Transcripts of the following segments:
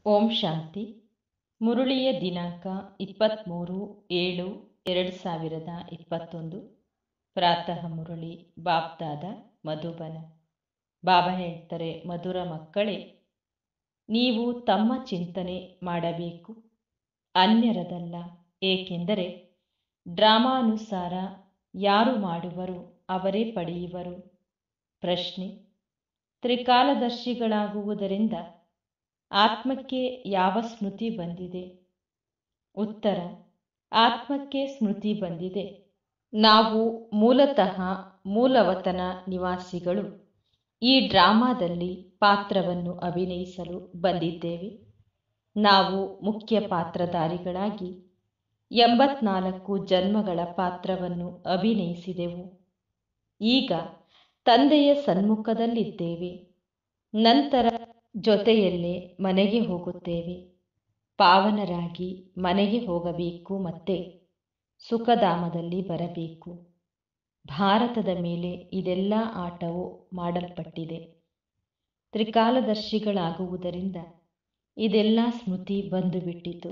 ಓಂ ಶಾಂತಿ ಮುರುಳಿಯ ದಿನಾಂಕ ಇಪ್ಪತ್ತ್ಮೂರು ಏಳು ಎರಡು ಸಾವಿರದ ಇಪ್ಪತ್ತೊಂದು ಪ್ರಾತಃ ಮುರುಳಿ ಬಾಬ್ದಾದ ಮಧುಬನ ಬಾಬಾ ಹೇಳ್ತಾರೆ ಮಧುರ ಮಕ್ಕಳೇ ನೀವು ತಮ್ಮ ಚಿಂತನೆ ಮಾಡಬೇಕು ಅನ್ಯರದಲ್ಲ ಏಕೆಂದರೆ ಡ್ರಾಮಾನುಸಾರ ಯಾರು ಮಾಡುವರು ಅವರೇ ಪಡೆಯುವರು ಪ್ರಶ್ನೆ ತ್ರಿಕಾಲದರ್ಶಿಗಳಾಗುವುದರಿಂದ ಆತ್ಮಕ್ಕೆ ಯಾವ ಸ್ಮೃತಿ ಬಂದಿದೆ ಉತ್ತರ ಆತ್ಮಕ್ಕೆ ಸ್ಮೃತಿ ಬಂದಿದೆ ನಾವು ಮೂಲತಃ ಮೂಲವತನ ನಿವಾಸಿಗಳು ಈ ಡ್ರಾಮಾದಲ್ಲಿ ಪಾತ್ರವನ್ನು ಅಭಿನಯಿಸಲು ಬಂದಿದ್ದೇವೆ ನಾವು ಮುಖ್ಯ ಪಾತ್ರಧಾರಿಗಳಾಗಿ ಎಂಬತ್ನಾಲ್ಕು ಜನ್ಮಗಳ ಪಾತ್ರವನ್ನು ಅಭಿನಯಿಸಿದೆವು ಈಗ ತಂದೆಯ ಸನ್ಮುಖದಲ್ಲಿದ್ದೇವೆ ನಂತರ ಜೊತೆಯಲ್ಲೇ ಮನೆಗೆ ಹೋಗುತ್ತೇವೆ ಪಾವನರಾಗಿ ಮನೆಗೆ ಹೋಗಬೇಕು ಮತ್ತೆ ಸುಖಧಾಮದಲ್ಲಿ ಬರಬೇಕು ಭಾರತದ ಮೇಲೆ ಇದೆಲ್ಲ ಆಟವು ಮಾಡಲ್ಪಟ್ಟಿದೆ ತ್ರಿಕಾಲದರ್ಶಿಗಳಾಗುವುದರಿಂದ ಇದೆಲ್ಲ ಸ್ಮೃತಿ ಬಂದುಬಿಟ್ಟಿತು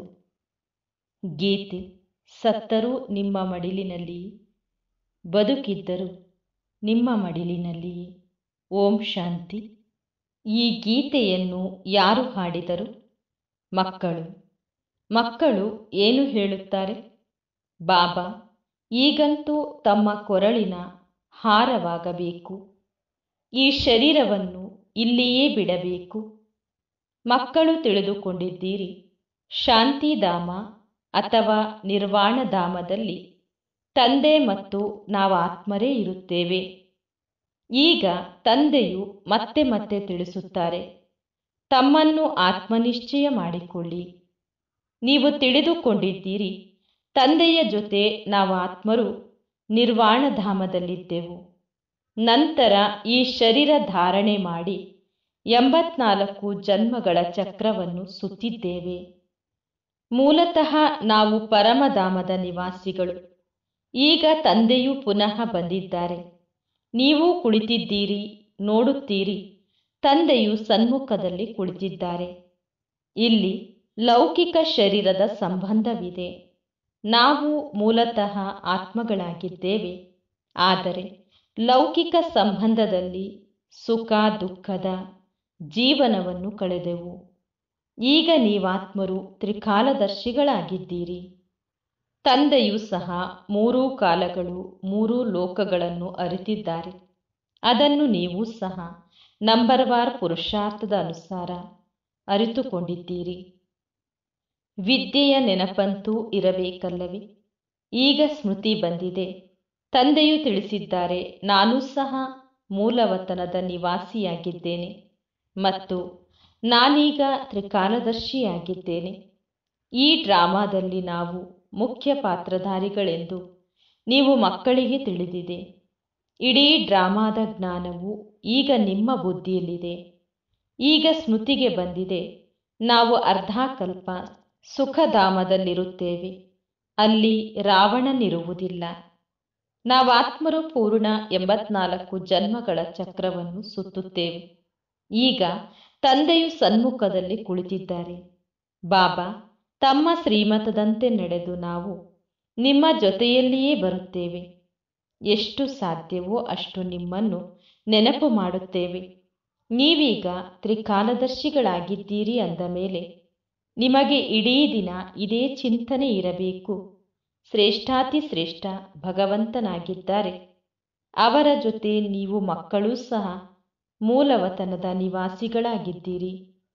ಗೀತೆ ಸತ್ತರೂ ನಿಮ್ಮ ಮಡಿಲಿನಲ್ಲಿಯೇ ಬದುಕಿದ್ದರೂ ನಿಮ್ಮ ಮಡಿಲಿನಲ್ಲಿಯೇ ಓಂ ಶಾಂತಿ ಈ ಗೀತೆಯನ್ನು ಯಾರು ಹಾಡಿದರು ಮಕ್ಕಳು ಮಕ್ಕಳು ಏನು ಹೇಳುತ್ತಾರೆ ಬಾಬಾ ಈಗಂತೂ ತಮ್ಮ ಕೊರಳಿನ ಹಾರವಾಗಬೇಕು ಈ ಶರೀರವನ್ನು ಇಲ್ಲಿಯೇ ಬಿಡಬೇಕು ಮಕ್ಕಳು ತಿಳಿದುಕೊಂಡಿದ್ದೀರಿ ಶಾಂತಿಧಾಮ ಅಥವಾ ನಿರ್ವಾಣಧಾಮದಲ್ಲಿ ತಂದೆ ಮತ್ತು ನಾವು ಆತ್ಮರೇ ಇರುತ್ತೇವೆ ಈಗ ತಂದೆಯು ಮತ್ತೆ ಮತ್ತೆ ತಿಳಿಸುತ್ತಾರೆ ತಮ್ಮನ್ನು ಆತ್ಮನಿಶ್ಚಯ ಮಾಡಿಕೊಳ್ಳಿ ನೀವು ತಿಳಿದುಕೊಂಡಿದ್ದೀರಿ ತಂದೆಯ ಜೊತೆ ನಾವು ಆತ್ಮರು ನಿರ್ವಾಣಧಾಮದಲ್ಲಿದ್ದೆವು ನಂತರ ಈ ಶರೀರ ಧಾರಣೆ ಮಾಡಿ ಎಂಬತ್ನಾಲ್ಕು ಜನ್ಮಗಳ ಚಕ್ರವನ್ನು ಸುತ್ತಿದ್ದೇವೆ ಮೂಲತಃ ನಾವು ಪರಮಧಾಮದ ನಿವಾಸಿಗಳು ಈಗ ತಂದೆಯೂ ಪುನಃ ಬಂದಿದ್ದಾರೆ ನೀವು ಕುಳಿತಿದ್ದೀರಿ ನೋಡುತ್ತೀರಿ ತಂದೆಯು ಸನ್ಮುಖದಲ್ಲಿ ಕುಳಿತಿದ್ದಾರೆ ಇಲ್ಲಿ ಲೌಕಿಕ ಶರೀರದ ಸಂಬಂಧವಿದೆ ನಾವು ಮೂಲತಃ ಆತ್ಮಗಳಾಗಿದ್ದೇವೆ ಆದರೆ ಲೌಕಿಕ ಸಂಬಂಧದಲ್ಲಿ ಸುಖ ದುಃಖದ ಜೀವನವನ್ನು ಕಳೆದೆವು ಈಗ ನೀವಾತ್ಮರು ತ್ರಿಕಾಲದರ್ಶಿಗಳಾಗಿದ್ದೀರಿ ತಂದೆಯೂ ಸಹ ಮೂರೂ ಕಾಲಗಳು ಮೂರೂ ಲೋಕಗಳನ್ನು ಅರಿತಿದ್ದಾರೆ ಅದನ್ನು ನೀವು ಸಹ ನಂಬರ್ವಾರ್ ಪುರುಷಾರ್ಥದ ಅನುಸಾರ ಅರಿತುಕೊಂಡಿದ್ದೀರಿ ವಿದ್ಯೆಯ ನೆನಪಂತೂ ಇರಬೇಕಲ್ಲವೇ ಈಗ ಸ್ಮೃತಿ ಬಂದಿದೆ ತಂದೆಯು ತಿಳಿಸಿದ್ದಾರೆ ನಾನು ಸಹ ಮೂಲವತನದ ನಿವಾಸಿಯಾಗಿದ್ದೇನೆ ಮತ್ತು ನಾನೀಗ ತ್ರಿಕಾಲದರ್ಶಿಯಾಗಿದ್ದೇನೆ ಈ ಡ್ರಾಮಾದಲ್ಲಿ ನಾವು ಮುಖ್ಯ ಪಾತ್ರಧಾರಿಗಳೆಂದು ನೀವು ಮಕ್ಕಳಿಗೆ ತಿಳಿದಿದೆ ಇಡೀ ಡ್ರಾಮಾದ ಜ್ಞಾನವು ಈಗ ನಿಮ್ಮ ಬುದ್ಧಿಯಲ್ಲಿದೆ ಈಗ ಸ್ಮೃತಿಗೆ ಬಂದಿದೆ ನಾವು ಅರ್ಧಾಕಲ್ಪ ಸುಖಧಾಮದಲ್ಲಿರುತ್ತೇವೆ ಅಲ್ಲಿ ರಾವಣನಿರುವುದಿಲ್ಲ ನಾವಾತ್ಮರು ಪೂರ್ಣ ಎಂಬತ್ನಾಲ್ಕು ಜನ್ಮಗಳ ಚಕ್ರವನ್ನು ಸುತ್ತುತ್ತೇವೆ ಈಗ ತಂದೆಯು ಸನ್ಮುಖದಲ್ಲಿ ಕುಳಿತಿದ್ದಾರೆ ಬಾಬಾ ತಮ್ಮ ಶ್ರೀಮತದಂತೆ ನಡೆದು ನಾವು ನಿಮ್ಮ ಜೊತೆಯಲ್ಲಿಯೇ ಬರುತ್ತೇವೆ ಎಷ್ಟು ಸಾಧ್ಯವೋ ಅಷ್ಟು ನಿಮ್ಮನ್ನು ನೆನಪು ಮಾಡುತ್ತೇವೆ ನೀವೀಗ ತ್ರಿಕಾಲದರ್ಶಿಗಳಾಗಿದ್ದೀರಿ ಅಂದ ಮೇಲೆ ನಿಮಗೆ ಇಡೀ ದಿನ ಇದೇ ಚಿಂತನೆ ಇರಬೇಕು ಶ್ರೇಷ್ಠಾತಿ ಶ್ರೇಷ್ಠ ಭಗವಂತನಾಗಿದ್ದಾರೆ ಅವರ ಜೊತೆ ನೀವು ಮಕ್ಕಳೂ ಸಹ ಮೂಲವತನದ ನಿವಾಸಿಗಳಾಗಿದ್ದೀರಿ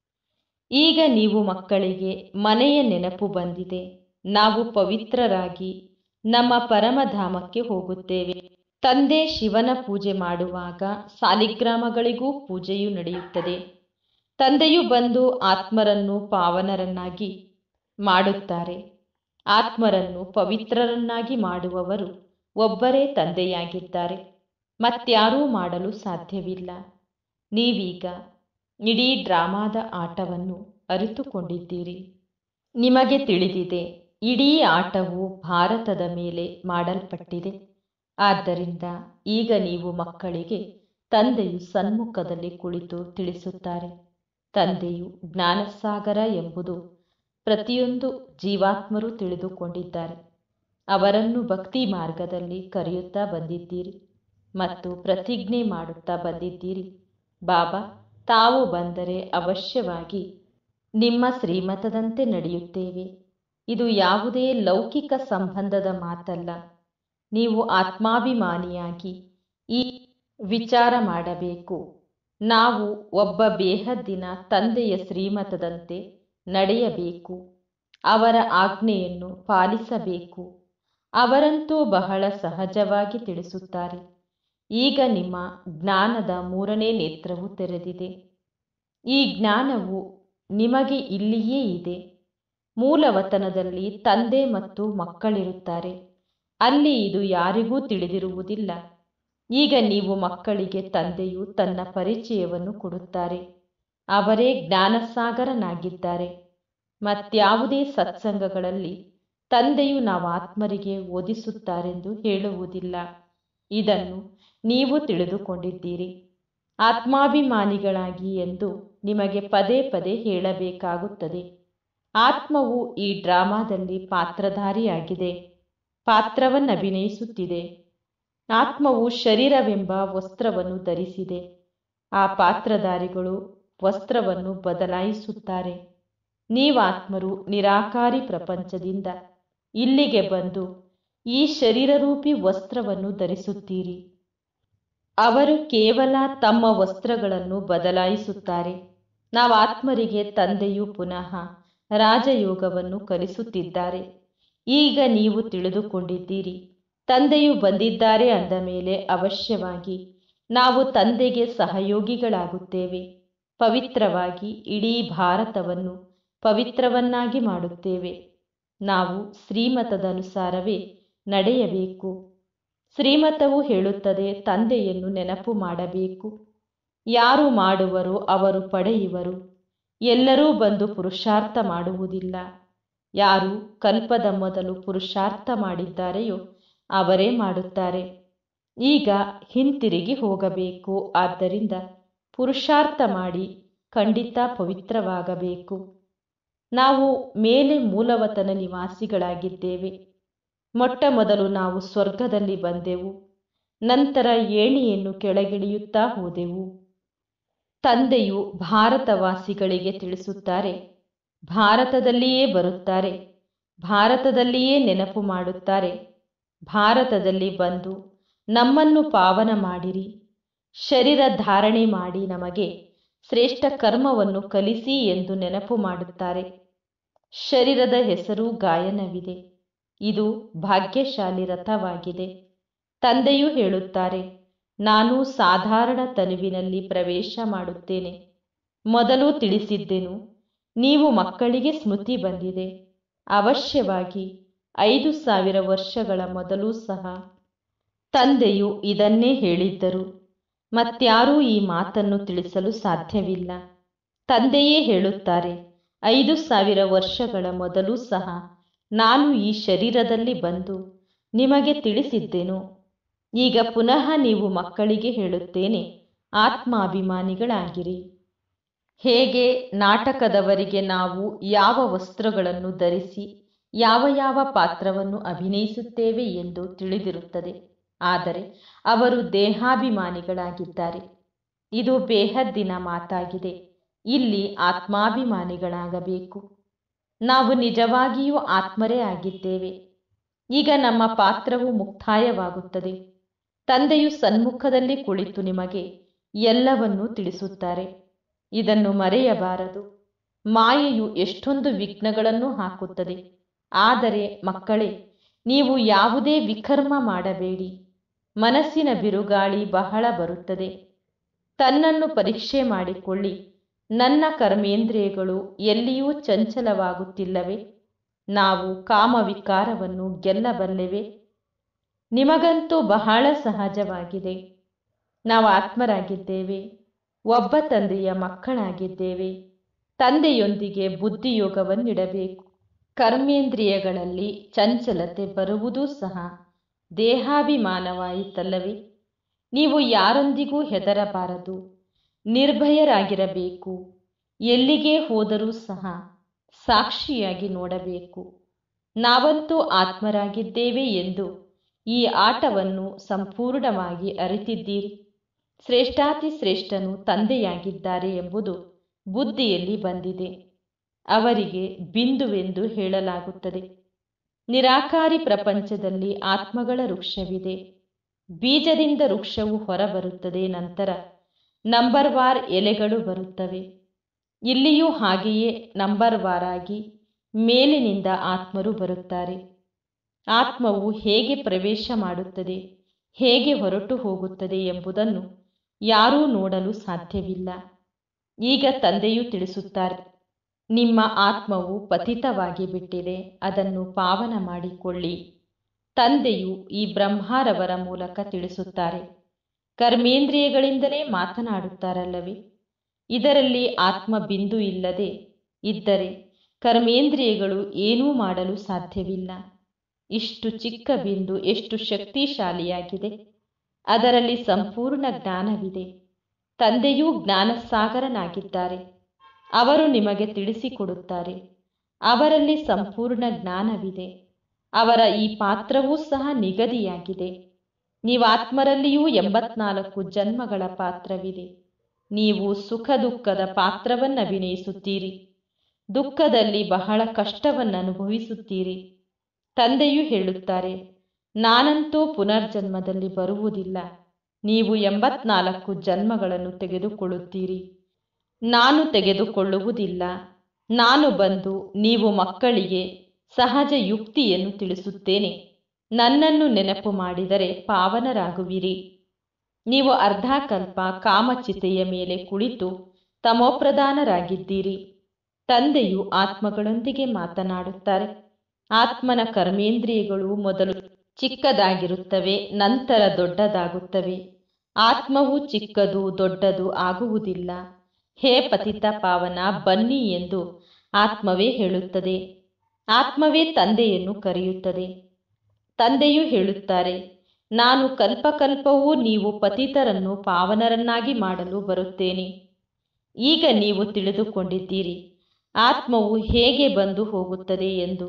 ಈಗ ನೀವು ಮಕ್ಕಳಿಗೆ ಮನೆಯ ನೆನಪು ಬಂದಿದೆ ನಾವು ಪವಿತ್ರರಾಗಿ ನಮ್ಮ ಪರಮಧಾಮಕ್ಕೆ ಹೋಗುತ್ತೇವೆ ತಂದೆ ಶಿವನ ಪೂಜೆ ಮಾಡುವಾಗ ಸಾಲಿಗ್ರಾಮಗಳಿಗೂ ಪೂಜೆಯು ನಡೆಯುತ್ತದೆ ತಂದೆಯು ಬಂದು ಆತ್ಮರನ್ನು ಪಾವನರನ್ನಾಗಿ ಮಾಡುತ್ತಾರೆ ಆತ್ಮರನ್ನು ಪವಿತ್ರರನ್ನಾಗಿ ಮಾಡುವವರು ಒಬ್ಬರೇ ತಂದೆಯಾಗಿದ್ದಾರೆ ಮತ್ಯಾರೂ ಮಾಡಲು ಸಾಧ್ಯವಿಲ್ಲ ನೀವೀಗ ಇಡೀ ಡ್ರಾಮಾದ ಆಟವನ್ನು ಅರಿತುಕೊಂಡಿದ್ದೀರಿ ನಿಮಗೆ ತಿಳಿದಿದೆ ಇಡೀ ಆಟವು ಭಾರತದ ಮೇಲೆ ಮಾಡಲ್ಪಟ್ಟಿದೆ ಆದ್ದರಿಂದ ಈಗ ನೀವು ಮಕ್ಕಳಿಗೆ ತಂದೆಯು ಸನ್ಮುಖದಲ್ಲಿ ಕುಳಿತು ತಿಳಿಸುತ್ತಾರೆ ತಂದೆಯು ಜ್ಞಾನಸಾಗರ ಎಂಬುದು ಪ್ರತಿಯೊಂದು ಜೀವಾತ್ಮರು ತಿಳಿದುಕೊಂಡಿದ್ದಾರೆ ಅವರನ್ನು ಭಕ್ತಿ ಮಾರ್ಗದಲ್ಲಿ ಕರೆಯುತ್ತಾ ಬಂದಿದ್ದೀರಿ ಮತ್ತು ಪ್ರತಿಜ್ಞೆ ಮಾಡುತ್ತಾ ಬಂದಿದ್ದೀರಿ ಬಾಬಾ ತಾವು ಬಂದರೆ ಅವಶ್ಯವಾಗಿ ನಿಮ್ಮ ಶ್ರೀಮತದಂತೆ ನಡೆಯುತ್ತೇವೆ ಇದು ಯಾವುದೇ ಲೌಕಿಕ ಸಂಬಂಧದ ಮಾತಲ್ಲ ನೀವು ಆತ್ಮಾಭಿಮಾನಿಯಾಗಿ ಈ ವಿಚಾರ ಮಾಡಬೇಕು ನಾವು ಒಬ್ಬ ಬೇಹದ್ದಿನ ತಂದೆಯ ಶ್ರೀಮತದಂತೆ ನಡೆಯಬೇಕು ಅವರ ಆಜ್ಞೆಯನ್ನು ಪಾಲಿಸಬೇಕು ಅವರಂತೂ ಬಹಳ ಸಹಜವಾಗಿ ತಿಳಿಸುತ್ತಾರೆ ಈಗ ನಿಮ್ಮ ಜ್ಞಾನದ ಮೂರನೇ ನೇತ್ರವು ತೆರೆದಿದೆ ಈ ಜ್ಞಾನವು ನಿಮಗೆ ಇಲ್ಲಿಯೇ ಇದೆ ಮೂಲವತನದಲ್ಲಿ ತಂದೆ ಮತ್ತು ಮಕ್ಕಳಿರುತ್ತಾರೆ ಅಲ್ಲಿ ಇದು ಯಾರಿಗೂ ತಿಳಿದಿರುವುದಿಲ್ಲ ಈಗ ನೀವು ಮಕ್ಕಳಿಗೆ ತಂದೆಯು ತನ್ನ ಪರಿಚಯವನ್ನು ಕೊಡುತ್ತಾರೆ ಅವರೇ ಜ್ಞಾನಸಾಗರನಾಗಿದ್ದಾರೆ ಮತ್ಯಾವುದೇ ಸತ್ಸಂಗಗಳಲ್ಲಿ ತಂದೆಯು ನಾವು ಆತ್ಮರಿಗೆ ಓದಿಸುತ್ತಾರೆಂದು ಹೇಳುವುದಿಲ್ಲ ಇದನ್ನು ನೀವು ತಿಳಿದುಕೊಂಡಿದ್ದೀರಿ ಆತ್ಮಾಭಿಮಾನಿಗಳಾಗಿ ಎಂದು ನಿಮಗೆ ಪದೇ ಪದೇ ಹೇಳಬೇಕಾಗುತ್ತದೆ ಆತ್ಮವು ಈ ಡ್ರಾಮಾದಲ್ಲಿ ಪಾತ್ರಧಾರಿಯಾಗಿದೆ ಪಾತ್ರವನ್ನು ಅಭಿನಯಿಸುತ್ತಿದೆ ಆತ್ಮವು ಶರೀರವೆಂಬ ವಸ್ತ್ರವನ್ನು ಧರಿಸಿದೆ ಆ ಪಾತ್ರಧಾರಿಗಳು ವಸ್ತ್ರವನ್ನು ಬದಲಾಯಿಸುತ್ತಾರೆ ನೀವಾತ್ಮರು ನಿರಾಕಾರಿ ಪ್ರಪಂಚದಿಂದ ಇಲ್ಲಿಗೆ ಬಂದು ಈ ಶರೀರರೂಪಿ ವಸ್ತ್ರವನ್ನು ಧರಿಸುತ್ತೀರಿ ಅವರು ಕೇವಲ ತಮ್ಮ ವಸ್ತ್ರಗಳನ್ನು ಬದಲಾಯಿಸುತ್ತಾರೆ ನಾವು ಆತ್ಮರಿಗೆ ತಂದೆಯು ಪುನಃ ರಾಜಯೋಗವನ್ನು ಕಲಿಸುತ್ತಿದ್ದಾರೆ ಈಗ ನೀವು ತಿಳಿದುಕೊಂಡಿದ್ದೀರಿ ತಂದೆಯು ಬಂದಿದ್ದಾರೆ ಅಂದ ಮೇಲೆ ಅವಶ್ಯವಾಗಿ ನಾವು ತಂದೆಗೆ ಸಹಯೋಗಿಗಳಾಗುತ್ತೇವೆ ಪವಿತ್ರವಾಗಿ ಇಡೀ ಭಾರತವನ್ನು ಪವಿತ್ರವನ್ನಾಗಿ ಮಾಡುತ್ತೇವೆ ನಾವು ಶ್ರೀಮತದ ಅನುಸಾರವೇ ನಡೆಯಬೇಕು ಶ್ರೀಮತವು ಹೇಳುತ್ತದೆ ತಂದೆಯನ್ನು ನೆನಪು ಮಾಡಬೇಕು ಯಾರು ಮಾಡುವರೋ ಅವರು ಪಡೆಯುವರು ಎಲ್ಲರೂ ಬಂದು ಪುರುಷಾರ್ಥ ಮಾಡುವುದಿಲ್ಲ ಯಾರು ಕಲ್ಪದ ಮೊದಲು ಪುರುಷಾರ್ಥ ಮಾಡಿದ್ದಾರೆಯೋ ಅವರೇ ಮಾಡುತ್ತಾರೆ ಈಗ ಹಿಂತಿರುಗಿ ಹೋಗಬೇಕು ಆದ್ದರಿಂದ ಪುರುಷಾರ್ಥ ಮಾಡಿ ಖಂಡಿತ ಪವಿತ್ರವಾಗಬೇಕು ನಾವು ಮೇಲೆ ಮೂಲವತನ ನಿವಾಸಿಗಳಾಗಿದ್ದೇವೆ ಮೊಟ್ಟ ಮೊದಲು ನಾವು ಸ್ವರ್ಗದಲ್ಲಿ ಬಂದೆವು ನಂತರ ಏಣಿಯನ್ನು ಕೆಳಗಿಳಿಯುತ್ತಾ ಹೋದೆವು ತಂದೆಯು ಭಾರತವಾಸಿಗಳಿಗೆ ತಿಳಿಸುತ್ತಾರೆ ಭಾರತದಲ್ಲಿಯೇ ಬರುತ್ತಾರೆ ಭಾರತದಲ್ಲಿಯೇ ನೆನಪು ಮಾಡುತ್ತಾರೆ ಭಾರತದಲ್ಲಿ ಬಂದು ನಮ್ಮನ್ನು ಪಾವನ ಮಾಡಿರಿ ಶರೀರ ಧಾರಣೆ ಮಾಡಿ ನಮಗೆ ಶ್ರೇಷ್ಠ ಕರ್ಮವನ್ನು ಕಲಿಸಿ ಎಂದು ನೆನಪು ಮಾಡುತ್ತಾರೆ ಶರೀರದ ಹೆಸರು ಗಾಯನವಿದೆ ಇದು ಭಾಗ್ಯಶಾಲಿ ರಥವಾಗಿದೆ ತಂದೆಯು ಹೇಳುತ್ತಾರೆ ನಾನು ಸಾಧಾರಣ ತನುವಿನಲ್ಲಿ ಪ್ರವೇಶ ಮಾಡುತ್ತೇನೆ ಮೊದಲು ತಿಳಿಸಿದ್ದೆನು ನೀವು ಮಕ್ಕಳಿಗೆ ಸ್ಮೃತಿ ಬಂದಿದೆ ಅವಶ್ಯವಾಗಿ ಐದು ಸಾವಿರ ವರ್ಷಗಳ ಮೊದಲು ಸಹ ತಂದೆಯು ಇದನ್ನೇ ಹೇಳಿದ್ದರು ಮತ್ಯಾರೂ ಈ ಮಾತನ್ನು ತಿಳಿಸಲು ಸಾಧ್ಯವಿಲ್ಲ ತಂದೆಯೇ ಹೇಳುತ್ತಾರೆ ಐದು ಸಾವಿರ ವರ್ಷಗಳ ಮೊದಲು ಸಹ ನಾನು ಈ ಶರೀರದಲ್ಲಿ ಬಂದು ನಿಮಗೆ ತಿಳಿಸಿದ್ದೆನು ಈಗ ಪುನಃ ನೀವು ಮಕ್ಕಳಿಗೆ ಹೇಳುತ್ತೇನೆ ಆತ್ಮಾಭಿಮಾನಿಗಳಾಗಿರಿ ಹೇಗೆ ನಾಟಕದವರಿಗೆ ನಾವು ಯಾವ ವಸ್ತ್ರಗಳನ್ನು ಧರಿಸಿ ಯಾವ ಯಾವ ಪಾತ್ರವನ್ನು ಅಭಿನಯಿಸುತ್ತೇವೆ ಎಂದು ತಿಳಿದಿರುತ್ತದೆ ಆದರೆ ಅವರು ದೇಹಾಭಿಮಾನಿಗಳಾಗಿದ್ದಾರೆ ಇದು ಬೇಹದ್ದಿನ ಮಾತಾಗಿದೆ ಇಲ್ಲಿ ಆತ್ಮಾಭಿಮಾನಿಗಳಾಗಬೇಕು ನಾವು ನಿಜವಾಗಿಯೂ ಆತ್ಮರೇ ಆಗಿದ್ದೇವೆ ಈಗ ನಮ್ಮ ಪಾತ್ರವು ಮುಕ್ತಾಯವಾಗುತ್ತದೆ ತಂದೆಯು ಸನ್ಮುಖದಲ್ಲಿ ಕುಳಿತು ನಿಮಗೆ ಎಲ್ಲವನ್ನೂ ತಿಳಿಸುತ್ತಾರೆ ಇದನ್ನು ಮರೆಯಬಾರದು ಮಾಯೆಯು ಎಷ್ಟೊಂದು ವಿಘ್ನಗಳನ್ನು ಹಾಕುತ್ತದೆ ಆದರೆ ಮಕ್ಕಳೇ ನೀವು ಯಾವುದೇ ವಿಕರ್ಮ ಮಾಡಬೇಡಿ ಮನಸ್ಸಿನ ಬಿರುಗಾಳಿ ಬಹಳ ಬರುತ್ತದೆ ತನ್ನನ್ನು ಪರೀಕ್ಷೆ ಮಾಡಿಕೊಳ್ಳಿ ನನ್ನ ಕರ್ಮೇಂದ್ರಿಯಗಳು ಎಲ್ಲಿಯೂ ಚಂಚಲವಾಗುತ್ತಿಲ್ಲವೇ ನಾವು ಕಾಮವಿಕಾರವನ್ನು ಗೆಲ್ಲಬಲ್ಲೆವೆ ನಿಮಗಂತೂ ಬಹಳ ಸಹಜವಾಗಿದೆ ನಾವು ಆತ್ಮರಾಗಿದ್ದೇವೆ ಒಬ್ಬ ತಂದೆಯ ಮಕ್ಕಳಾಗಿದ್ದೇವೆ ತಂದೆಯೊಂದಿಗೆ ಬುದ್ಧಿಯೋಗವನ್ನಿಡಬೇಕು ಕರ್ಮೇಂದ್ರಿಯಗಳಲ್ಲಿ ಚಂಚಲತೆ ಬರುವುದೂ ಸಹ ದೇಹಾಭಿಮಾನವಾಯಿತಲ್ಲವೇ ನೀವು ಯಾರೊಂದಿಗೂ ಹೆದರಬಾರದು ನಿರ್ಭಯರಾಗಿರಬೇಕು ಎಲ್ಲಿಗೆ ಹೋದರೂ ಸಹ ಸಾಕ್ಷಿಯಾಗಿ ನೋಡಬೇಕು ನಾವಂತೂ ಆತ್ಮರಾಗಿದ್ದೇವೆ ಎಂದು ಈ ಆಟವನ್ನು ಸಂಪೂರ್ಣವಾಗಿ ಅರಿತಿದ್ದೀರಿ ಶ್ರೇಷ್ಠಾತಿ ಶ್ರೇಷ್ಠನು ತಂದೆಯಾಗಿದ್ದಾರೆ ಎಂಬುದು ಬುದ್ಧಿಯಲ್ಲಿ ಬಂದಿದೆ ಅವರಿಗೆ ಬಿಂದುವೆಂದು ಹೇಳಲಾಗುತ್ತದೆ ನಿರಾಕಾರಿ ಪ್ರಪಂಚದಲ್ಲಿ ಆತ್ಮಗಳ ವೃಕ್ಷವಿದೆ ಬೀಜದಿಂದ ವೃಕ್ಷವು ಹೊರಬರುತ್ತದೆ ನಂತರ ನಂಬರ್ ವಾರ್ ಎಲೆಗಳು ಬರುತ್ತವೆ ಇಲ್ಲಿಯೂ ಹಾಗೆಯೇ ನಂಬರ್ ವಾರ್ ಆಗಿ ಮೇಲಿನಿಂದ ಆತ್ಮರು ಬರುತ್ತಾರೆ ಆತ್ಮವು ಹೇಗೆ ಪ್ರವೇಶ ಮಾಡುತ್ತದೆ ಹೇಗೆ ಹೊರಟು ಹೋಗುತ್ತದೆ ಎಂಬುದನ್ನು ಯಾರೂ ನೋಡಲು ಸಾಧ್ಯವಿಲ್ಲ ಈಗ ತಂದೆಯು ತಿಳಿಸುತ್ತಾರೆ ನಿಮ್ಮ ಆತ್ಮವು ಪತಿತವಾಗಿ ಬಿಟ್ಟಿದೆ ಅದನ್ನು ಪಾವನ ಮಾಡಿಕೊಳ್ಳಿ ತಂದೆಯು ಈ ಬ್ರಹ್ಮಾರವರ ಮೂಲಕ ತಿಳಿಸುತ್ತಾರೆ ಕರ್ಮೇಂದ್ರಿಯಗಳಿಂದಲೇ ಮಾತನಾಡುತ್ತಾರಲ್ಲವೇ ಇದರಲ್ಲಿ ಆತ್ಮ ಬಿಂದು ಇಲ್ಲದೆ ಇದ್ದರೆ ಕರ್ಮೇಂದ್ರಿಯಗಳು ಏನೂ ಮಾಡಲು ಸಾಧ್ಯವಿಲ್ಲ ಇಷ್ಟು ಚಿಕ್ಕ ಬಿಂದು ಎಷ್ಟು ಶಕ್ತಿಶಾಲಿಯಾಗಿದೆ ಅದರಲ್ಲಿ ಸಂಪೂರ್ಣ ಜ್ಞಾನವಿದೆ ತಂದೆಯೂ ಜ್ಞಾನಸಾಗರನಾಗಿದ್ದಾರೆ ಅವರು ನಿಮಗೆ ತಿಳಿಸಿಕೊಡುತ್ತಾರೆ ಅವರಲ್ಲಿ ಸಂಪೂರ್ಣ ಜ್ಞಾನವಿದೆ ಅವರ ಈ ಪಾತ್ರವೂ ಸಹ ನಿಗದಿಯಾಗಿದೆ ನೀವಾತ್ಮರಲ್ಲಿಯೂ ಎಂಬತ್ನಾಲ್ಕು ಜನ್ಮಗಳ ಪಾತ್ರವಿದೆ ನೀವು ಸುಖ ದುಃಖದ ಪಾತ್ರವನ್ನು ಅಭಿನಯಿಸುತ್ತೀರಿ ದುಃಖದಲ್ಲಿ ಬಹಳ ಕಷ್ಟವನ್ನು ಅನುಭವಿಸುತ್ತೀರಿ ತಂದೆಯೂ ಹೇಳುತ್ತಾರೆ ನಾನಂತೂ ಪುನರ್ಜನ್ಮದಲ್ಲಿ ಬರುವುದಿಲ್ಲ ನೀವು ಎಂಬತ್ನಾಲ್ಕು ಜನ್ಮಗಳನ್ನು ತೆಗೆದುಕೊಳ್ಳುತ್ತೀರಿ ನಾನು ತೆಗೆದುಕೊಳ್ಳುವುದಿಲ್ಲ ನಾನು ಬಂದು ನೀವು ಮಕ್ಕಳಿಗೆ ಸಹಜ ಯುಕ್ತಿಯನ್ನು ತಿಳಿಸುತ್ತೇನೆ ನನ್ನನ್ನು ನೆನಪು ಮಾಡಿದರೆ ಪಾವನರಾಗುವಿರಿ ನೀವು ಅರ್ಧಾಕಲ್ಪ ಕಾಮಚಿತೆಯ ಮೇಲೆ ಕುಳಿತು ತಮೋಪ್ರಧಾನರಾಗಿದ್ದೀರಿ ತಂದೆಯು ಆತ್ಮಗಳೊಂದಿಗೆ ಮಾತನಾಡುತ್ತಾರೆ ಆತ್ಮನ ಕರ್ಮೇಂದ್ರಿಯಗಳು ಮೊದಲು ಚಿಕ್ಕದಾಗಿರುತ್ತವೆ ನಂತರ ದೊಡ್ಡದಾಗುತ್ತವೆ ಆತ್ಮವು ಚಿಕ್ಕದು ದೊಡ್ಡದು ಆಗುವುದಿಲ್ಲ ಹೇ ಪತಿತ ಪಾವನ ಬನ್ನಿ ಎಂದು ಆತ್ಮವೇ ಹೇಳುತ್ತದೆ ಆತ್ಮವೇ ತಂದೆಯನ್ನು ಕರೆಯುತ್ತದೆ ತಂದೆಯೂ ಹೇಳುತ್ತಾರೆ ನಾನು ಕಲ್ಪಕಲ್ಪವೂ ನೀವು ಪತಿತರನ್ನು ಪಾವನರನ್ನಾಗಿ ಮಾಡಲು ಬರುತ್ತೇನೆ ಈಗ ನೀವು ತಿಳಿದುಕೊಂಡಿದ್ದೀರಿ ಆತ್ಮವು ಹೇಗೆ ಬಂದು ಹೋಗುತ್ತದೆ ಎಂದು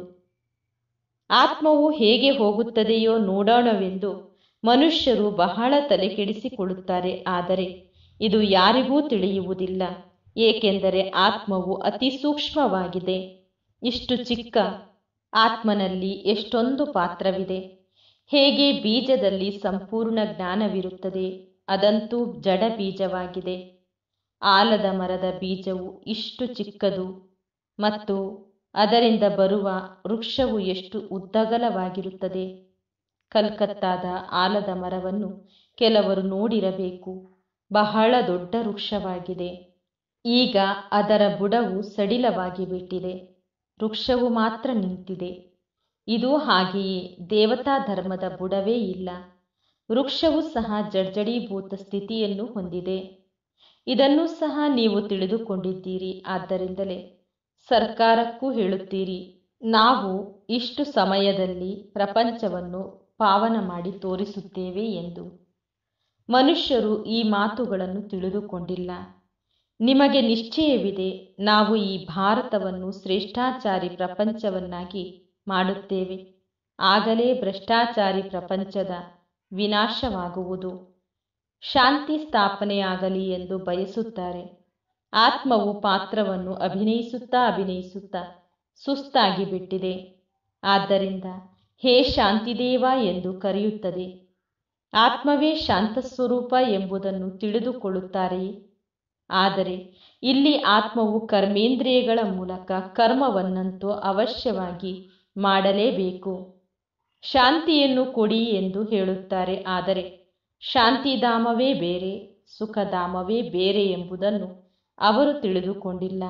ಆತ್ಮವು ಹೇಗೆ ಹೋಗುತ್ತದೆಯೋ ನೋಡೋಣವೆಂದು ಮನುಷ್ಯರು ಬಹಳ ತಲೆಕೆಡಿಸಿಕೊಳ್ಳುತ್ತಾರೆ ಆದರೆ ಇದು ಯಾರಿಗೂ ತಿಳಿಯುವುದಿಲ್ಲ ಏಕೆಂದರೆ ಆತ್ಮವು ಅತಿ ಸೂಕ್ಷ್ಮವಾಗಿದೆ ಇಷ್ಟು ಚಿಕ್ಕ ಆತ್ಮನಲ್ಲಿ ಎಷ್ಟೊಂದು ಪಾತ್ರವಿದೆ ಹೇಗೆ ಬೀಜದಲ್ಲಿ ಸಂಪೂರ್ಣ ಜ್ಞಾನವಿರುತ್ತದೆ ಅದಂತೂ ಜಡ ಬೀಜವಾಗಿದೆ ಆಲದ ಮರದ ಬೀಜವು ಇಷ್ಟು ಚಿಕ್ಕದು ಮತ್ತು ಅದರಿಂದ ಬರುವ ವೃಕ್ಷವು ಎಷ್ಟು ಉದ್ದಗಲವಾಗಿರುತ್ತದೆ ಕಲ್ಕತ್ತಾದ ಆಲದ ಮರವನ್ನು ಕೆಲವರು ನೋಡಿರಬೇಕು ಬಹಳ ದೊಡ್ಡ ವೃಕ್ಷವಾಗಿದೆ ಈಗ ಅದರ ಬುಡವು ಸಡಿಲವಾಗಿ ಬಿಟ್ಟಿದೆ ವೃಕ್ಷವು ಮಾತ್ರ ನಿಂತಿದೆ ಇದು ಹಾಗೆಯೇ ದೇವತಾ ಧರ್ಮದ ಬುಡವೇ ಇಲ್ಲ ವೃಕ್ಷವು ಸಹ ಜರ್ಜಡೀಭೂತ ಸ್ಥಿತಿಯನ್ನು ಹೊಂದಿದೆ ಇದನ್ನು ಸಹ ನೀವು ತಿಳಿದುಕೊಂಡಿದ್ದೀರಿ ಆದ್ದರಿಂದಲೇ ಸರ್ಕಾರಕ್ಕೂ ಹೇಳುತ್ತೀರಿ ನಾವು ಇಷ್ಟು ಸಮಯದಲ್ಲಿ ಪ್ರಪಂಚವನ್ನು ಪಾವನ ಮಾಡಿ ತೋರಿಸುತ್ತೇವೆ ಎಂದು ಮನುಷ್ಯರು ಈ ಮಾತುಗಳನ್ನು ತಿಳಿದುಕೊಂಡಿಲ್ಲ ನಿಮಗೆ ನಿಶ್ಚಯವಿದೆ ನಾವು ಈ ಭಾರತವನ್ನು ಶ್ರೇಷ್ಠಾಚಾರಿ ಪ್ರಪಂಚವನ್ನಾಗಿ ಮಾಡುತ್ತೇವೆ ಆಗಲೇ ಭ್ರಷ್ಟಾಚಾರಿ ಪ್ರಪಂಚದ ವಿನಾಶವಾಗುವುದು ಶಾಂತಿ ಸ್ಥಾಪನೆಯಾಗಲಿ ಎಂದು ಬಯಸುತ್ತಾರೆ ಆತ್ಮವು ಪಾತ್ರವನ್ನು ಅಭಿನಯಿಸುತ್ತಾ ಅಭಿನಯಿಸುತ್ತಾ ಸುಸ್ತಾಗಿ ಬಿಟ್ಟಿದೆ ಆದ್ದರಿಂದ ಹೇ ಶಾಂತಿದೇವ ಎಂದು ಕರೆಯುತ್ತದೆ ಆತ್ಮವೇ ಶಾಂತ ಸ್ವರೂಪ ಎಂಬುದನ್ನು ತಿಳಿದುಕೊಳ್ಳುತ್ತಾರೆಯೇ ಆದರೆ ಇಲ್ಲಿ ಆತ್ಮವು ಕರ್ಮೇಂದ್ರಿಯಗಳ ಮೂಲಕ ಕರ್ಮವನ್ನಂತೂ ಅವಶ್ಯವಾಗಿ ಮಾಡಲೇಬೇಕು ಶಾಂತಿಯನ್ನು ಕೊಡಿ ಎಂದು ಹೇಳುತ್ತಾರೆ ಆದರೆ ಶಾಂತಿಧಾಮವೇ ಬೇರೆ ಸುಖಧಾಮವೇ ಬೇರೆ ಎಂಬುದನ್ನು ಅವರು ತಿಳಿದುಕೊಂಡಿಲ್ಲ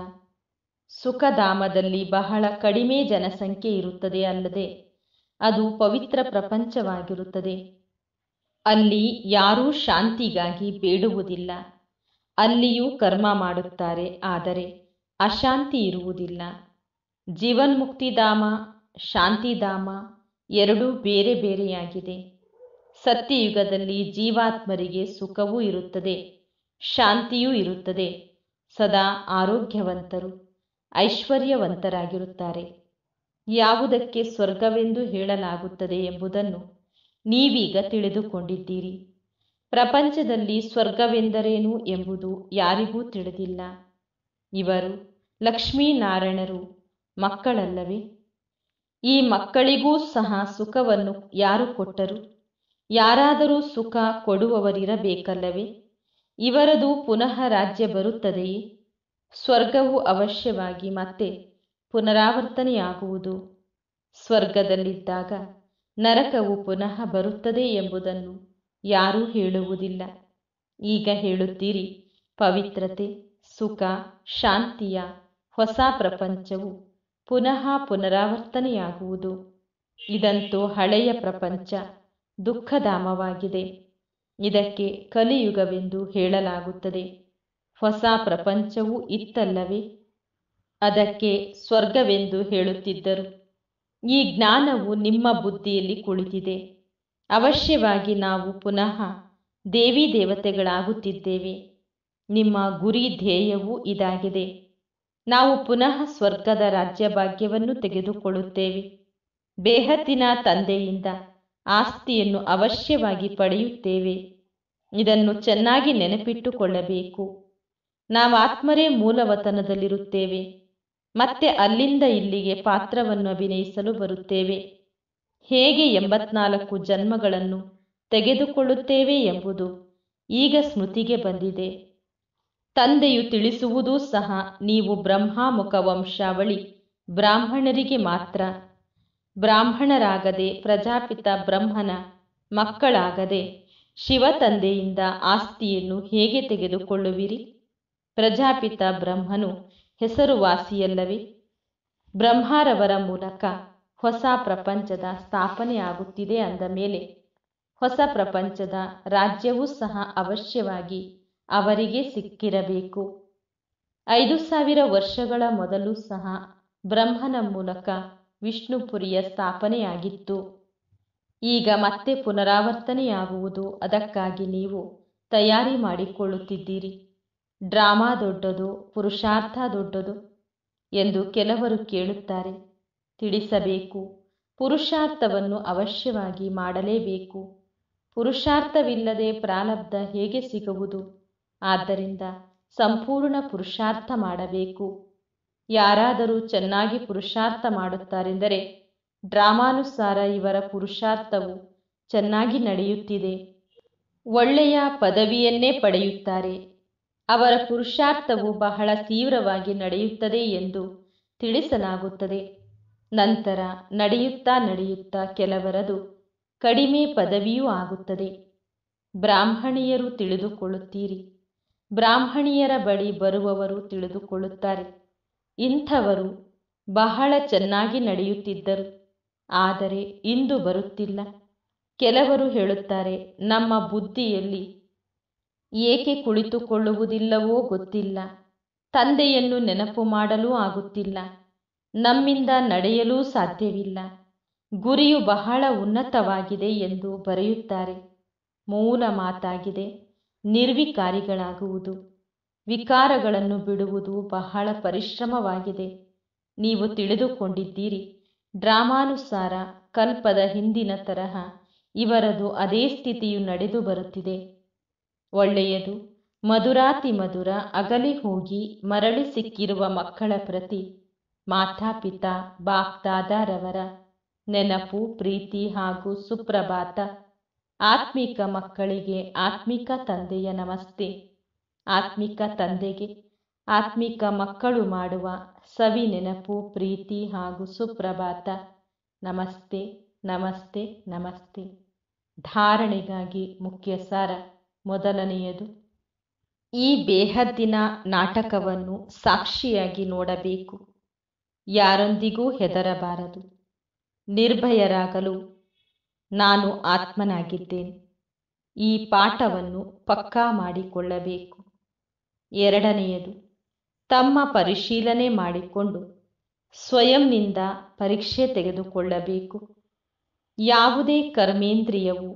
ಸುಖಧಾಮದಲ್ಲಿ ಬಹಳ ಕಡಿಮೆ ಜನಸಂಖ್ಯೆ ಇರುತ್ತದೆ ಅಲ್ಲದೆ ಅದು ಪವಿತ್ರ ಪ್ರಪಂಚವಾಗಿರುತ್ತದೆ ಅಲ್ಲಿ ಯಾರೂ ಶಾಂತಿಗಾಗಿ ಬೇಡುವುದಿಲ್ಲ ಅಲ್ಲಿಯೂ ಕರ್ಮ ಮಾಡುತ್ತಾರೆ ಆದರೆ ಅಶಾಂತಿ ಇರುವುದಿಲ್ಲ ಜೀವನ್ಮುಕ್ತಿಧಾಮ ಶಾಂತಿಧಾಮ ಎರಡೂ ಬೇರೆ ಬೇರೆಯಾಗಿದೆ ಸತ್ಯಯುಗದಲ್ಲಿ ಜೀವಾತ್ಮರಿಗೆ ಸುಖವೂ ಇರುತ್ತದೆ ಶಾಂತಿಯೂ ಇರುತ್ತದೆ ಸದಾ ಆರೋಗ್ಯವಂತರು ಐಶ್ವರ್ಯವಂತರಾಗಿರುತ್ತಾರೆ ಯಾವುದಕ್ಕೆ ಸ್ವರ್ಗವೆಂದು ಹೇಳಲಾಗುತ್ತದೆ ಎಂಬುದನ್ನು ನೀವೀಗ ತಿಳಿದುಕೊಂಡಿದ್ದೀರಿ ಪ್ರಪಂಚದಲ್ಲಿ ಸ್ವರ್ಗವೆಂದರೇನು ಎಂಬುದು ಯಾರಿಗೂ ತಿಳಿದಿಲ್ಲ ಇವರು ಲಕ್ಷ್ಮೀನಾರಾಯಣರು ಮಕ್ಕಳಲ್ಲವೇ ಈ ಮಕ್ಕಳಿಗೂ ಸಹ ಸುಖವನ್ನು ಯಾರು ಕೊಟ್ಟರು ಯಾರಾದರೂ ಸುಖ ಕೊಡುವವರಿರಬೇಕಲ್ಲವೇ ಇವರದು ಪುನಃ ರಾಜ್ಯ ಬರುತ್ತದೆಯೇ ಸ್ವರ್ಗವು ಅವಶ್ಯವಾಗಿ ಮತ್ತೆ ಪುನರಾವರ್ತನೆಯಾಗುವುದು ಸ್ವರ್ಗದಲ್ಲಿದ್ದಾಗ ನರಕವು ಪುನಃ ಬರುತ್ತದೆ ಎಂಬುದನ್ನು ಯಾರೂ ಹೇಳುವುದಿಲ್ಲ ಈಗ ಹೇಳುತ್ತೀರಿ ಪವಿತ್ರತೆ ಸುಖ ಶಾಂತಿಯ ಹೊಸ ಪ್ರಪಂಚವು ಪುನಃ ಪುನರಾವರ್ತನೆಯಾಗುವುದು ಇದಂತೂ ಹಳೆಯ ಪ್ರಪಂಚ ದುಃಖಧಾಮವಾಗಿದೆ ಇದಕ್ಕೆ ಕಲಿಯುಗವೆಂದು ಹೇಳಲಾಗುತ್ತದೆ ಹೊಸ ಪ್ರಪಂಚವೂ ಇತ್ತಲ್ಲವೇ ಅದಕ್ಕೆ ಸ್ವರ್ಗವೆಂದು ಹೇಳುತ್ತಿದ್ದರು ಈ ಜ್ಞಾನವು ನಿಮ್ಮ ಬುದ್ಧಿಯಲ್ಲಿ ಕುಳಿತಿದೆ ಅವಶ್ಯವಾಗಿ ನಾವು ಪುನಃ ದೇವಿ ದೇವತೆಗಳಾಗುತ್ತಿದ್ದೇವೆ ನಿಮ್ಮ ಗುರಿ ಧ್ಯೇಯವೂ ಇದಾಗಿದೆ ನಾವು ಪುನಃ ಸ್ವರ್ಗದ ರಾಜ್ಯಭಾಗ್ಯವನ್ನು ತೆಗೆದುಕೊಳ್ಳುತ್ತೇವೆ ಬೇಹತ್ತಿನ ತಂದೆಯಿಂದ ಆಸ್ತಿಯನ್ನು ಅವಶ್ಯವಾಗಿ ಪಡೆಯುತ್ತೇವೆ ಇದನ್ನು ಚೆನ್ನಾಗಿ ನೆನಪಿಟ್ಟುಕೊಳ್ಳಬೇಕು ನಾವು ಆತ್ಮರೇ ಮೂಲವತನದಲ್ಲಿರುತ್ತೇವೆ ಮತ್ತೆ ಅಲ್ಲಿಂದ ಇಲ್ಲಿಗೆ ಪಾತ್ರವನ್ನು ಅಭಿನಯಿಸಲು ಬರುತ್ತೇವೆ ಹೇಗೆ ಎಂಬತ್ನಾಲ್ಕು ಜನ್ಮಗಳನ್ನು ತೆಗೆದುಕೊಳ್ಳುತ್ತೇವೆ ಎಂಬುದು ಈಗ ಸ್ಮೃತಿಗೆ ಬಂದಿದೆ ತಂದೆಯು ತಿಳಿಸುವುದೂ ಸಹ ನೀವು ಬ್ರಹ್ಮಾಮುಖ ವಂಶಾವಳಿ ಬ್ರಾಹ್ಮಣರಿಗೆ ಮಾತ್ರ ಬ್ರಾಹ್ಮಣರಾಗದೆ ಪ್ರಜಾಪಿತ ಬ್ರಹ್ಮನ ಮಕ್ಕಳಾಗದೆ ಶಿವ ತಂದೆಯಿಂದ ಆಸ್ತಿಯನ್ನು ಹೇಗೆ ತೆಗೆದುಕೊಳ್ಳುವಿರಿ ಪ್ರಜಾಪಿತ ಬ್ರಹ್ಮನು ಹೆಸರುವಾಸಿಯಲ್ಲವೇ ಬ್ರಹ್ಮಾರವರ ಮೂಲಕ ಹೊಸ ಪ್ರಪಂಚದ ಸ್ಥಾಪನೆ ಆಗುತ್ತಿದೆ ಅಂದ ಮೇಲೆ ಹೊಸ ಪ್ರಪಂಚದ ರಾಜ್ಯವೂ ಸಹ ಅವಶ್ಯವಾಗಿ ಅವರಿಗೆ ಸಿಕ್ಕಿರಬೇಕು ಐದು ಸಾವಿರ ವರ್ಷಗಳ ಮೊದಲು ಸಹ ಬ್ರಹ್ಮನ ಮೂಲಕ ವಿಷ್ಣುಪುರಿಯ ಸ್ಥಾಪನೆಯಾಗಿತ್ತು ಈಗ ಮತ್ತೆ ಪುನರಾವರ್ತನೆಯಾಗುವುದು ಅದಕ್ಕಾಗಿ ನೀವು ತಯಾರಿ ಮಾಡಿಕೊಳ್ಳುತ್ತಿದ್ದೀರಿ ಡ್ರಾಮಾ ದೊಡ್ಡದು ಪುರುಷಾರ್ಥ ದೊಡ್ಡದು ಎಂದು ಕೆಲವರು ಕೇಳುತ್ತಾರೆ ತಿಳಿಸಬೇಕು ಪುರುಷಾರ್ಥವನ್ನು ಅವಶ್ಯವಾಗಿ ಮಾಡಲೇಬೇಕು ಪುರುಷಾರ್ಥವಿಲ್ಲದೆ ಪ್ರಾರಬ್ಧ ಹೇಗೆ ಸಿಗುವುದು ಆದ್ದರಿಂದ ಸಂಪೂರ್ಣ ಪುರುಷಾರ್ಥ ಮಾಡಬೇಕು ಯಾರಾದರೂ ಚೆನ್ನಾಗಿ ಪುರುಷಾರ್ಥ ಮಾಡುತ್ತಾರೆಂದರೆ ಡ್ರಾಮಾನುಸಾರ ಇವರ ಪುರುಷಾರ್ಥವು ಚೆನ್ನಾಗಿ ನಡೆಯುತ್ತಿದೆ ಒಳ್ಳೆಯ ಪದವಿಯನ್ನೇ ಪಡೆಯುತ್ತಾರೆ ಅವರ ಪುರುಷಾರ್ಥವು ಬಹಳ ತೀವ್ರವಾಗಿ ನಡೆಯುತ್ತದೆ ಎಂದು ತಿಳಿಸಲಾಗುತ್ತದೆ ನಂತರ ನಡೆಯುತ್ತಾ ನಡೆಯುತ್ತಾ ಕೆಲವರದು ಕಡಿಮೆ ಪದವಿಯೂ ಆಗುತ್ತದೆ ಬ್ರಾಹ್ಮಣಿಯರು ತಿಳಿದುಕೊಳ್ಳುತ್ತೀರಿ ಬ್ರಾಹ್ಮಣಿಯರ ಬಳಿ ಬರುವವರು ತಿಳಿದುಕೊಳ್ಳುತ್ತಾರೆ ಇಂಥವರು ಬಹಳ ಚೆನ್ನಾಗಿ ನಡೆಯುತ್ತಿದ್ದರು ಆದರೆ ಇಂದು ಬರುತ್ತಿಲ್ಲ ಕೆಲವರು ಹೇಳುತ್ತಾರೆ ನಮ್ಮ ಬುದ್ಧಿಯಲ್ಲಿ ಏಕೆ ಕುಳಿತುಕೊಳ್ಳುವುದಿಲ್ಲವೋ ಗೊತ್ತಿಲ್ಲ ತಂದೆಯನ್ನು ನೆನಪು ಮಾಡಲೂ ಆಗುತ್ತಿಲ್ಲ ನಮ್ಮಿಂದ ನಡೆಯಲೂ ಸಾಧ್ಯವಿಲ್ಲ ಗುರಿಯು ಬಹಳ ಉನ್ನತವಾಗಿದೆ ಎಂದು ಬರೆಯುತ್ತಾರೆ ಮೂಲ ಮಾತಾಗಿದೆ ನಿರ್ವಿಕಾರಿಗಳಾಗುವುದು ವಿಕಾರಗಳನ್ನು ಬಿಡುವುದು ಬಹಳ ಪರಿಶ್ರಮವಾಗಿದೆ ನೀವು ತಿಳಿದುಕೊಂಡಿದ್ದೀರಿ ಡ್ರಾಮಾನುಸಾರ ಕಲ್ಪದ ಹಿಂದಿನ ತರಹ ಇವರದು ಅದೇ ಸ್ಥಿತಿಯು ನಡೆದು ಬರುತ್ತಿದೆ ಒಳ್ಳೆಯದು ಮಧುರಾತಿ ಮಧುರ ಅಗಲಿ ಹೋಗಿ ಮರಳಿ ಸಿಕ್ಕಿರುವ ಮಕ್ಕಳ ಪ್ರತಿ ಮಾತಾಪಿತಾ ಬಾಪ್ದಾದಾರವರ ನೆನಪು ಪ್ರೀತಿ ಹಾಗೂ ಸುಪ್ರಭಾತ ಆತ್ಮಿಕ ಮಕ್ಕಳಿಗೆ ಆತ್ಮಿಕ ತಂದೆಯ ನಮಸ್ತೆ ಆತ್ಮಿಕ ತಂದೆಗೆ ಆತ್ಮಿಕ ಮಕ್ಕಳು ಮಾಡುವ ಸವಿ ನೆನಪು ಪ್ರೀತಿ ಹಾಗೂ ಸುಪ್ರಭಾತ ನಮಸ್ತೆ ನಮಸ್ತೆ ನಮಸ್ತೆ ಧಾರಣೆಗಾಗಿ ಮುಖ್ಯ ಸಾರ ಮೊದಲನೆಯದು ಈ ಬೇಹದ್ದಿನ ನಾಟಕವನ್ನು ಸಾಕ್ಷಿಯಾಗಿ ನೋಡಬೇಕು ಯಾರೊಂದಿಗೂ ಹೆದರಬಾರದು ನಿರ್ಭಯರಾಗಲು ನಾನು ಆತ್ಮನಾಗಿದ್ದೇನೆ ಈ ಪಾಠವನ್ನು ಪಕ್ಕಾ ಮಾಡಿಕೊಳ್ಳಬೇಕು ಎರಡನೆಯದು ತಮ್ಮ ಪರಿಶೀಲನೆ ಮಾಡಿಕೊಂಡು ಸ್ವಯಂನಿಂದ ಪರೀಕ್ಷೆ ತೆಗೆದುಕೊಳ್ಳಬೇಕು ಯಾವುದೇ ಕರ್ಮೇಂದ್ರಿಯವು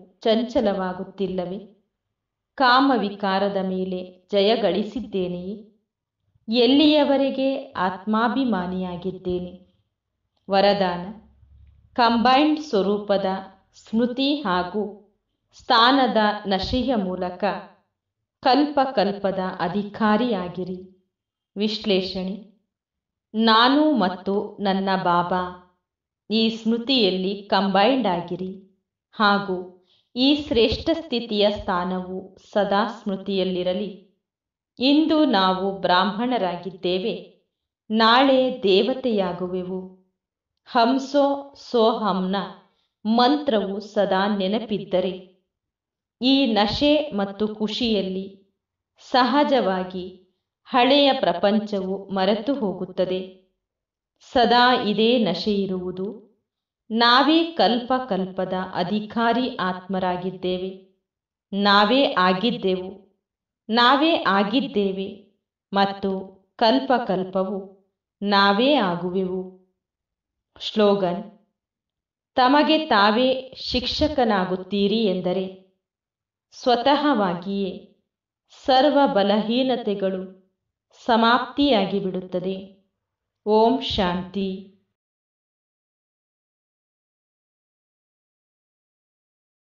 ಚಂಚಲವಾಗುತ್ತಿಲ್ಲವೇ ಕಾಮವಿಕಾರದ ಮೇಲೆ ಜಯ ಗಳಿಸಿದ್ದೇನೆಯೇ ಎಲ್ಲಿಯವರೆಗೆ ಆತ್ಮಾಭಿಮಾನಿಯಾಗಿದ್ದೇನೆ ವರದಾನ ಕಂಬೈನ್ಡ್ ಸ್ವರೂಪದ ಸ್ಮೃತಿ ಹಾಗೂ ಸ್ಥಾನದ ನಶೆಯ ಮೂಲಕ ಕಲ್ಪ ಕಲ್ಪದ ಅಧಿಕಾರಿಯಾಗಿರಿ ವಿಶ್ಲೇಷಣೆ ನಾನು ಮತ್ತು ನನ್ನ ಬಾಬಾ ಈ ಸ್ಮೃತಿಯಲ್ಲಿ ಕಂಬೈನ್ಡ್ ಆಗಿರಿ ಹಾಗೂ ಈ ಶ್ರೇಷ್ಠ ಸ್ಥಿತಿಯ ಸ್ಥಾನವು ಸದಾ ಸ್ಮೃತಿಯಲ್ಲಿರಲಿ ಇಂದು ನಾವು ಬ್ರಾಹ್ಮಣರಾಗಿದ್ದೇವೆ ನಾಳೆ ದೇವತೆಯಾಗುವೆವು ಹಂಸೋ ಸೋಹಂನ ಮಂತ್ರವು ಸದಾ ನೆನಪಿದ್ದರೆ ಈ ನಶೆ ಮತ್ತು ಖುಷಿಯಲ್ಲಿ ಸಹಜವಾಗಿ ಹಳೆಯ ಪ್ರಪಂಚವು ಮರೆತು ಹೋಗುತ್ತದೆ ಸದಾ ಇದೇ ನಶೆ ಇರುವುದು ನಾವೇ ಕಲ್ಪ ಕಲ್ಪದ ಅಧಿಕಾರಿ ಆತ್ಮರಾಗಿದ್ದೇವೆ ನಾವೇ ಆಗಿದ್ದೆವು ನಾವೇ ಆಗಿದ್ದೇವೆ ಮತ್ತು ಕಲ್ಪ ಕಲ್ಪವು ನಾವೇ ಆಗುವೆವು ಸ್ಲೋಗನ್ ತಮಗೆ ತಾವೇ ಶಿಕ್ಷಕನಾಗುತ್ತೀರಿ ಎಂದರೆ ಸ್ವತಃವಾಗಿಯೇ ಸರ್ವ ಬಲಹೀನತೆಗಳು ಸಮಾಪ್ತಿಯಾಗಿ ಬಿಡುತ್ತದೆ ಓಂ ಶಾಂತಿ